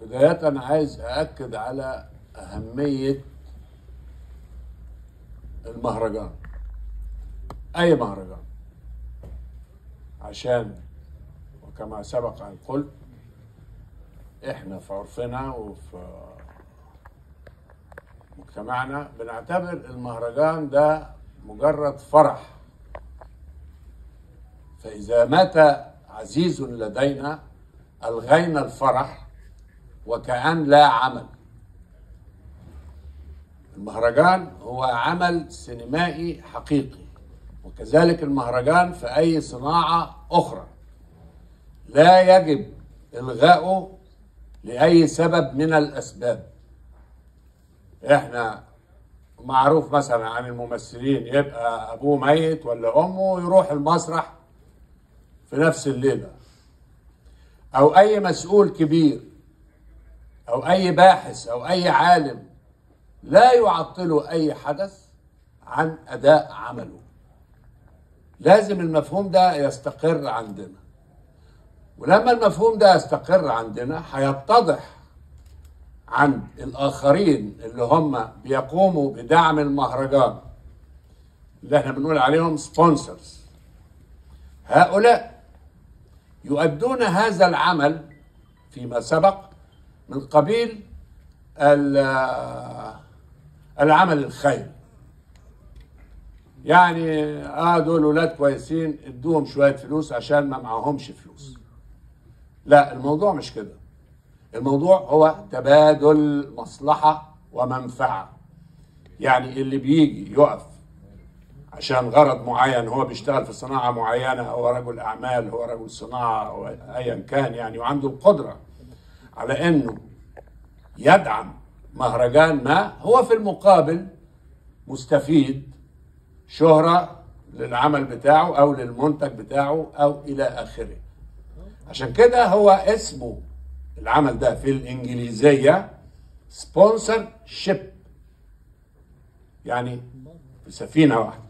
بداية عايز أأكد على أهمية المهرجان أي مهرجان عشان وكما سبق أن قلت إحنا في عرفنا وفي مجتمعنا بنعتبر المهرجان ده مجرد فرح فإذا مات عزيز لدينا ألغينا الفرح وكأن لا عمل المهرجان هو عمل سينمائي حقيقي وكذلك المهرجان في أي صناعة أخرى لا يجب إلغاؤه لأي سبب من الأسباب إحنا معروف مثلا عن الممثلين يبقى أبوه ميت ولا أمه يروح المسرح في نفس الليلة أو أي مسؤول كبير أو أي باحث أو أي عالم لا يعطله أي حدث عن أداء عمله لازم المفهوم ده يستقر عندنا ولما المفهوم ده يستقر عندنا هيتضح عند الآخرين اللي هم بيقوموا بدعم المهرجان اللي احنا بنقول عليهم سبونسرز هؤلاء يؤدون هذا العمل فيما سبق من قبيل العمل الخيري يعني اه دول ولاد كويسين ادوهم شويه فلوس عشان ما معاهمش فلوس لا الموضوع مش كده الموضوع هو تبادل مصلحه ومنفعه يعني اللي بيجي يقف عشان غرض معين هو بيشتغل في صناعه معينه هو رجل اعمال هو رجل صناعه او ايا كان يعني وعنده القدره على انه يدعم مهرجان ما هو في المقابل مستفيد شهرة للعمل بتاعه أو للمنتج بتاعه أو إلى آخره عشان كده هو اسمه العمل ده في الإنجليزية سبونسر شيب يعني في سفينة واحدة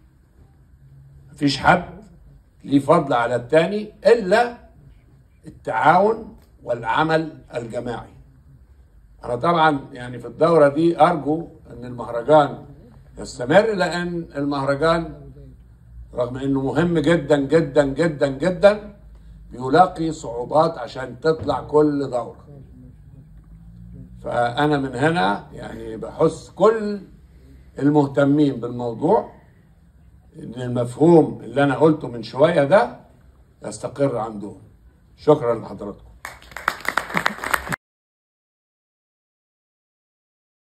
مفيش حد ليه فضل على التاني إلا التعاون والعمل الجماعي أنا طبعا يعني في الدورة دي أرجو أن المهرجان يستمر لأن المهرجان رغم أنه مهم جدا جدا جدا جدا بيلاقي صعوبات عشان تطلع كل دورة فأنا من هنا يعني بحث كل المهتمين بالموضوع ان المفهوم اللي انا قلته من شويه ده يستقر عندهم شكرا لحضراتكم